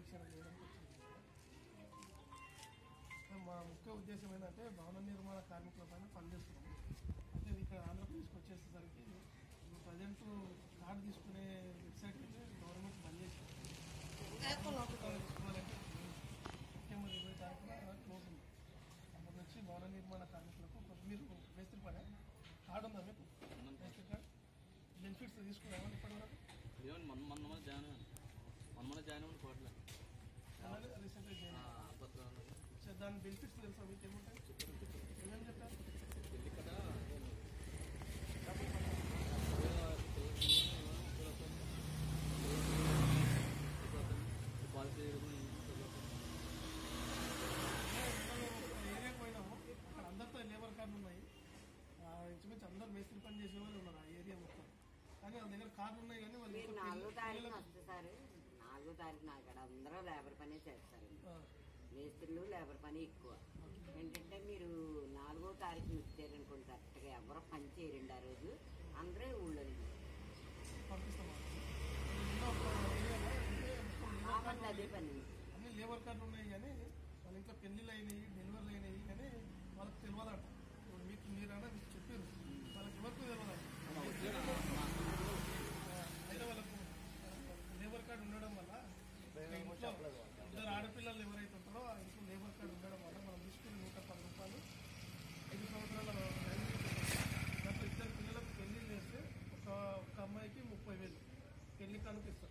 పరీక్షలు చేయడానికి వచ్చింది మా ముఖ్య ఉద్దేశం ఏంటంటే భవన నిర్మాణ కార్మికుల పైన పనిచేస్తున్నాం అయితే ఇక్కడ ఆంధ్రప్రదేశ్కి వచ్చేసరికి ప్రజెంట్ కార్డు తీసుకునే వెబ్సైట్ అయితే గవర్నమెంట్ బంద్ చేసింది కార్డు తీసుకోవాలంటే సెప్టెంబర్ ఇరవై తారీఖున క్లోజ్ ఉంది అప్పటి నుంచి భవన నిర్మాణ కార్మికులకు కొంత మీరు మేస్త్రి పని కార్డు ఉందా మీకు మేస్త్రి కార్డు బెనిఫిట్స్ తీసుకున్నామని ఇప్పటి వరకు ఏమన్నా మన మన మన జాయిన్ అవ్వండి. మన మన జాయిన్ అవ్వండి కోట్లేదు అలాగే రీసెంట్గా చేయండి సో దాని బెనిఫిట్స్ తెలుసా మీకు ఏముంటాయి ఏమేమి చెప్తారు పెళ్లి కదా పాలసీ ఏరియాకి పోయినాము అక్కడ అందరితో లేబర్ కార్డులు ఉన్నాయి ఆ, ఇంచుమించు అందరు మేస్త్రి పని చేసే వాళ్ళు ఉన్నారు ఆ ఏరియా మొత్తం కానీ వాళ్ళ దగ్గర కార్డులు ఉన్నాయి కానీ వాళ్ళు మీరు ఇంకా నాలుగో పిల్ల- తారీఖున పిల్లలకు- వస్తే సార్ నాలుగో తారీఖున అక్కడ అందరూ లేబర్ పనే చేస్తారు ఆ, మేస్త్రులు లేబర్ పని ఎక్కువ ఏంటంటే మీరు నాలుగో తారీఖు ఇచ్చారనుకోండి కరెక్ట్గా ఎవరో పని చేయరండి ఆ రోజు అందరూ ఊళ్ళో పంపిస్తాం వాళ్ళకి. ఉన్న ఒక ఏరియాలో అంటే మొత్తం లేబర్ కార్డులు అదే పని అన్ని లేబర్ కార్డులు ఉన్నాయి కానీ వాళ్ళ ఇంట్లో పెళ్లిళ్ళు అయినాయి డెలివరీలు అయినాయి కానీ వాళ్ళకి తెలియదంట ఇప్పుడు మీకు మీరైనా మీకు చెప్పారు వాళ్ళకి ఎవరికి తెలియదంట అయితే వాళ్ళకు లేబర్ కార్డు ఉండడం వల్ల ఇంట్లో ఇద్దరు ఆడపిల్లలు ఎవరైతే ఉంటారో ఆ ఇంట్లో లేబర్ కార్డు ఉండడం వల్ల మనం తీసుకుని నూట పది రూపాయలు ఐదు సంవత్సరాల దాంట్లో ఇద్దరు పిల్లలకు పెళ్లి చేస్తే ఒక ఒక అమ్మాయికి ముప్పై వేలు పెళ్లి కానుక ఇస్తారు